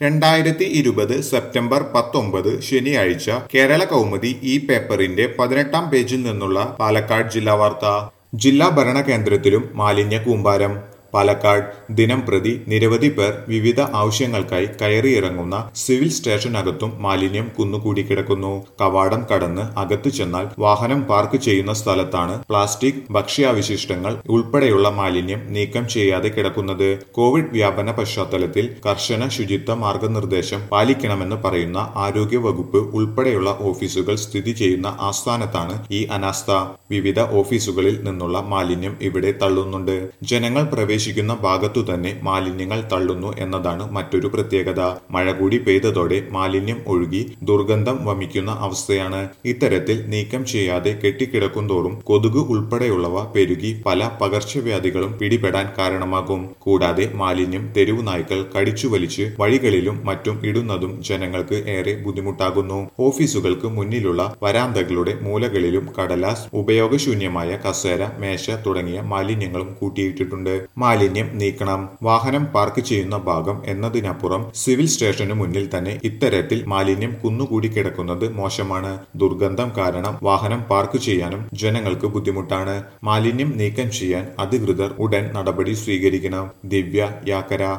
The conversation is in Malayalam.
രണ്ടായിരത്തി ഇരുപത് സെപ്റ്റംബർ പത്തൊമ്പത് ശനിയാഴ്ച കേരള കൗമുദി ഈ പേപ്പറിന്റെ പതിനെട്ടാം പേജിൽ നിന്നുള്ള പാലക്കാട് ജില്ലാ വാർത്ത ജില്ലാ ഭരണകേന്ദ്രത്തിലും മാലിന്യ കൂമ്പാരം പാലക്കാട് ദിനം പ്രതി നിരവധി പേർ വിവിധ ആവശ്യങ്ങൾക്കായി കയറിയിറങ്ങുന്ന സിവിൽ സ്റ്റേഷനകത്തും മാലിന്യം കുന്നുകൂടി കിടക്കുന്നു കവാടം കടന്ന് അകത്തു ചെന്നാൽ വാഹനം പാർക്ക് ചെയ്യുന്ന സ്ഥലത്താണ് പ്ലാസ്റ്റിക് ഭക്ഷ്യാവശിഷ്ടങ്ങൾ ഉൾപ്പെടെയുള്ള മാലിന്യം നീക്കം ചെയ്യാതെ കിടക്കുന്നത് കോവിഡ് വ്യാപന പശ്ചാത്തലത്തിൽ കർശന ശുചിത്വ മാർഗനിർദ്ദേശം പാലിക്കണമെന്ന് പറയുന്ന ആരോഗ്യ വകുപ്പ് ഉൾപ്പെടെയുള്ള ഓഫീസുകൾ സ്ഥിതി ചെയ്യുന്ന ആസ്ഥാനത്താണ് ഈ അനാസ്ഥ വിവിധ ഓഫീസുകളിൽ നിന്നുള്ള മാലിന്യം ഇവിടെ തള്ളുന്നുണ്ട് ജനങ്ങൾ പ്രവേശിക്കുന്ന ഭാഗത്തു തന്നെ മാലിന്യങ്ങൾ തള്ളുന്നു എന്നതാണ് മറ്റൊരു പ്രത്യേകത മഴ കൂടി പെയ്തതോടെ മാലിന്യം ഒഴുകി ദുർഗന്ധം വമിക്കുന്ന അവസ്ഥയാണ് ഇത്തരത്തിൽ നീക്കം ചെയ്യാതെ കെട്ടിക്കിടക്കുന്തോറും കൊതുക് ഉൾപ്പെടെയുള്ളവ പെരുകി പല പകർച്ചവ്യാധികളും പിടിപെടാൻ കാരണമാകും കൂടാതെ മാലിന്യം തെരുവു നായ്ക്കൾ കടിച്ചു വലിച്ച് വഴികളിലും മറ്റും ഇടുന്നതും ജനങ്ങൾക്ക് ഏറെ ബുദ്ധിമുട്ടാകുന്നു ഓഫീസുകൾക്ക് മുന്നിലുള്ള വരാന്തകളുടെ മൂലകളിലും കടലാസ് ഉപയോഗശൂന്യമായ കസേര മേശ തുടങ്ങിയ മാലിന്യങ്ങളും കൂട്ടിയിട്ടിട്ടുണ്ട് മാലിന്യം നീക്കണം വാഹനം പാർക്ക് ചെയ്യുന്ന ഭാഗം എന്നതിനപ്പുറം സിവിൽ സ്റ്റേഷനു മുന്നിൽ തന്നെ ഇത്തരത്തിൽ മാലിന്യം കുന്നുകൂടി കിടക്കുന്നത് മോശമാണ് ദുർഗന്ധം കാരണം വാഹനം പാർക്ക് ചെയ്യാനും ജനങ്ങൾക്ക് ബുദ്ധിമുട്ടാണ് മാലിന്യം നീക്കം ചെയ്യാൻ അധികൃതർ ഉടൻ നടപടി സ്വീകരിക്കണം ദിവ്യ യാക്കര